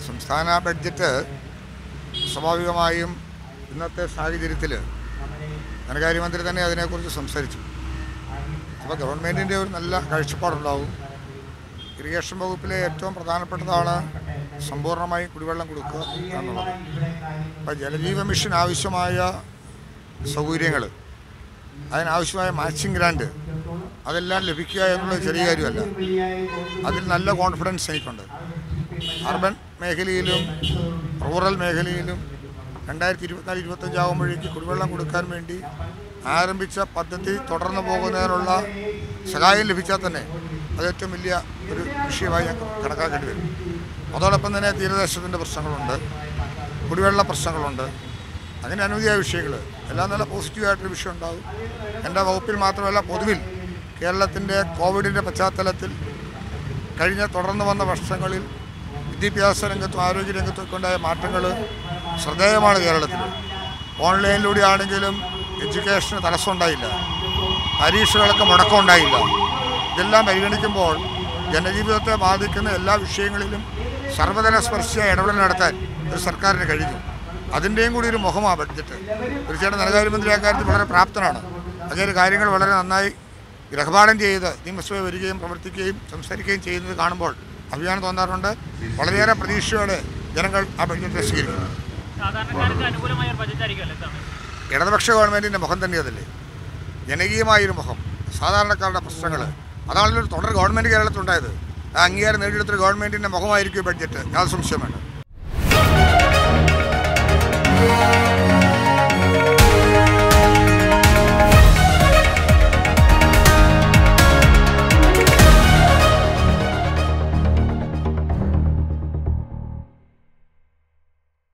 സംസ്ഥാന ബഡ്ജറ്റ് സ്വാഭാവികമായും ഇന്നത്തെ സാഹചര്യത്തിൽ ധനകാര്യമന്ത്രി തന്നെ അതിനെക്കുറിച്ച് സംസാരിച്ചു അപ്പോൾ ഗവൺമെൻറ്റിൻ്റെ ഒരു നല്ല കാഴ്ചപ്പാടുണ്ടാവും ഇറിഗേഷൻ വകുപ്പിലെ ഏറ്റവും പ്രധാനപ്പെട്ടതാണ് സമ്പൂർണ്ണമായും കുടിവെള്ളം കൊടുക്കുക എന്നുള്ളത് അപ്പോൾ ജലജീവ മിഷൻ ആവശ്യമായ സൗകര്യങ്ങൾ അതിനാവശ്യമായ മാച്ചിങ് ഗ്രാൻഡ് അതെല്ലാം ലഭിക്കുക എന്നുള്ളത് ചെറിയ കാര്യമല്ല അതിൽ നല്ല കോൺഫിഡൻസ് എനിക്കുണ്ട് അർബൻ മേഖലയിലും റൂറൽ മേഖലയിലും രണ്ടായിരത്തി ഇരുപത്തിനാല് ഇരുപത്തഞ്ചാകുമ്പോഴേക്ക് കുടിവെള്ളം കൊടുക്കാൻ വേണ്ടി ആരംഭിച്ച പദ്ധതി തുടർന്നു പോകുന്നതിനുള്ള സഹായം ലഭിച്ചാൽ തന്നെ അത് ഏറ്റവും വലിയ ഒരു വിഷയമായി ഞാൻ കണക്കാക്കേണ്ടി വരും അതോടൊപ്പം തന്നെ തീരദേശത്തിൻ്റെ പ്രശ്നങ്ങളുണ്ട് കുടിവെള്ള പ്രശ്നങ്ങളുണ്ട് അങ്ങനെ അനവധിയായ വിഷയങ്ങൾ എല്ലാം നല്ല പോസിറ്റീവായിട്ടൊരു വിഷയം ഉണ്ടാകും എൻ്റെ വകുപ്പിൽ മാത്രമല്ല പൊതുവിൽ കേരളത്തിൻ്റെ കോവിഡിൻ്റെ പശ്ചാത്തലത്തിൽ കഴിഞ്ഞ തുടർന്ന് വന്ന വർഷങ്ങളിൽ വിദ്യാഭ്യാസ രംഗത്തും ആരോഗ്യ രംഗത്തും ഒക്കെ ഉണ്ടായ മാറ്റങ്ങൾ ശ്രദ്ധേയമാണ് കേരളത്തിൽ ഓൺലൈനിലൂടെ ആണെങ്കിലും എഡ്യൂക്കേഷന് തടസ്സമുണ്ടായില്ല പരീക്ഷകൾക്ക് മുടക്കമുണ്ടായില്ല ഇതെല്ലാം പരിഗണിക്കുമ്പോൾ ജനജീവിതത്തെ ബാധിക്കുന്ന എല്ലാ വിഷയങ്ങളിലും സർവ്വതല സ്പർശിയായ ഇടപെടൽ നടത്താൻ ഒരു സർക്കാരിന് കഴിഞ്ഞു അതിൻ്റെയും കൂടി ഒരു മുഖമാണ് ബഡ്ജറ്റ് തീർച്ചയായിട്ടും ധനകാര്യമന്ത്രി അക്കാര്യത്തിൽ വളരെ പ്രാപ്തനാണ് അങ്ങനെ കാര്യങ്ങൾ വളരെ നന്നായി ഗ്രഹപാഠം ചെയ്ത് നിയമസഭയിൽ വരികയും പ്രവർത്തിക്കുകയും സംസാരിക്കുകയും ചെയ്യുന്നത് കാണുമ്പോൾ അഭിമാനം തോന്നാറുണ്ട് വളരെയേറെ പ്രതീക്ഷയോടെ ജനങ്ങൾ ആ ബഡ്ജറ്റ് സ്വീകരിക്കുന്നു സാധാരണക്കാർക്ക് അനുകൂലമായ ഒരു ബജറ്റ് ആയിരിക്കുമല്ലോ ഇത്തവണ ഇടതുപക്ഷ ഗവൺമെൻറ്റിൻ്റെ മുഖം തന്നെ അതല്ലേ ജനകീയമായൊരു മുഖം സാധാരണക്കാരുടെ പ്രശ്നങ്ങൾ അതാണല്ലോ ഒരു തുടർ ഗവൺമെൻറ് കേരളത്തിലുണ്ടായത് ആ അംഗീകാരം നേടിയെടുത്തൊരു ഗവൺമെൻറ്റിൻ്റെ മുഖമായിരിക്കും ഈ ബഡ്ജറ്റ് യാതൊരു സംശയം വേണ്ട